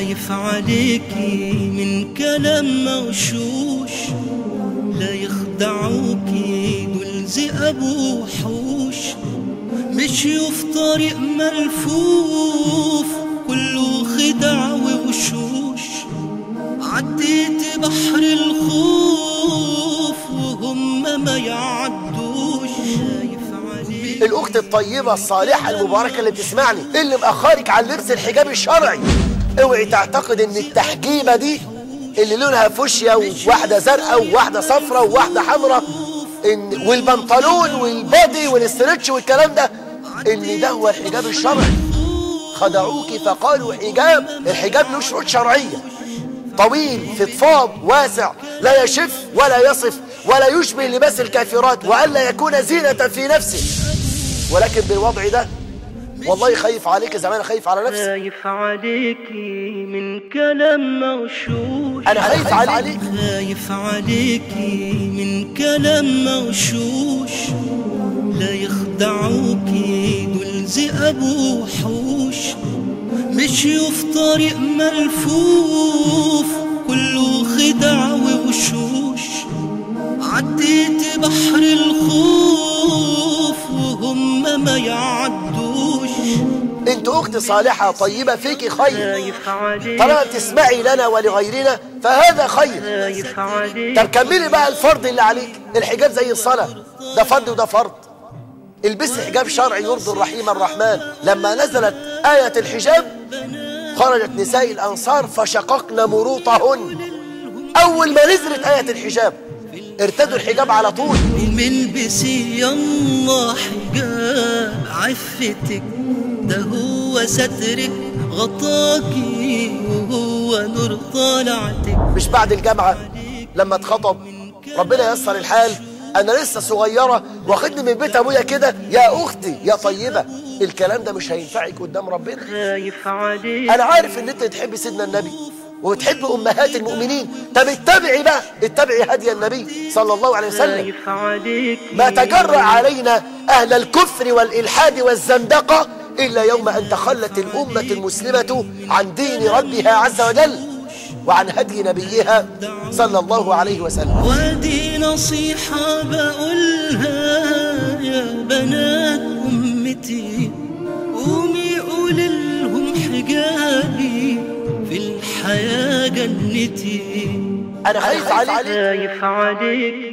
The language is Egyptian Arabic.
خايف عليكي من كلام مغشوش لا يخدعوكي دول ذئاب وحوش مشيوا في طريق ملفوف كله خدع ووشوش عديت بحر الخوف وهم ما يعدوش خايف عليكي الاخت الطيبه الصالحه المباركه اللي بتسمعني اللي مأخرك عن لبس الحجاب الشرعي اوعي تعتقد ان التحجيبه دي اللي لونها فوشيا وواحده زرقاء وواحده صفراء وواحده حمراء ان والبنطلون والبادي والاسترتش والكلام ده ان ده هو الحجاب الشرعي خدعوك فقالوا حجاب الحجاب له شروط شرعيه طويل فضفاض واسع لا يشف ولا يصف ولا يشبه لباس الكافرات والا يكون زينه في نفسه ولكن بالوضع ده والله خايف عليك زي ما انا خايف على نفسي خايف عليكي من كلام مغشوش انا خايف عليك خايف عليكي من كلام مغشوش لا يخدعوكي دول ذئاب وحوش مشيوا في طريق ملفوف كله خدع ووشوش عديت بحر الخوف وهم ما يعدوش انت اخت صالحه طيبه فيك خير خايف عليك طالما بتسمعي لنا ولغيرنا فهذا خير خايف عليك طب كملي بقى الفرض اللي عليك الحجاب زي الصلاة ده فرض وده فرض البسي حجاب شرعي يرضي الرحيم الرحمن لما نزلت آية الحجاب خرجت نساء الأنصار فشققن مروطهن أول ما نزلت آية الحجاب ارتدوا الحجاب على طول البسي يلا حجاب عفتك ده هو سترك غطاكي وهو نور طالعتك مش بعد الجامعة لما اتخطب ربنا ييسر الحال أنا لسه صغيرة واخدني من بيت أبويا كده يا أختي يا طيبة الكلام ده مش هينفعك قدام ربنا خايف عليك انا عارف ان انت تحب سيدنا النبي وتحب امهات المؤمنين طب اتبعي بقى اتبعي هدي النبي صلى الله عليه وسلم خايف عليك ما تجرأ علينا اهل الكفر والالحاد والزندقه الا يوم ان تخلت الامه المسلمه عن دين ربها عز وجل وعن هدي نبيها صلى الله عليه وسلم ودي نصيحة بقولها يا بنات أمتي قومي قول لهم حجابي في الحياة جنتي انا خايف عليك خايف عليك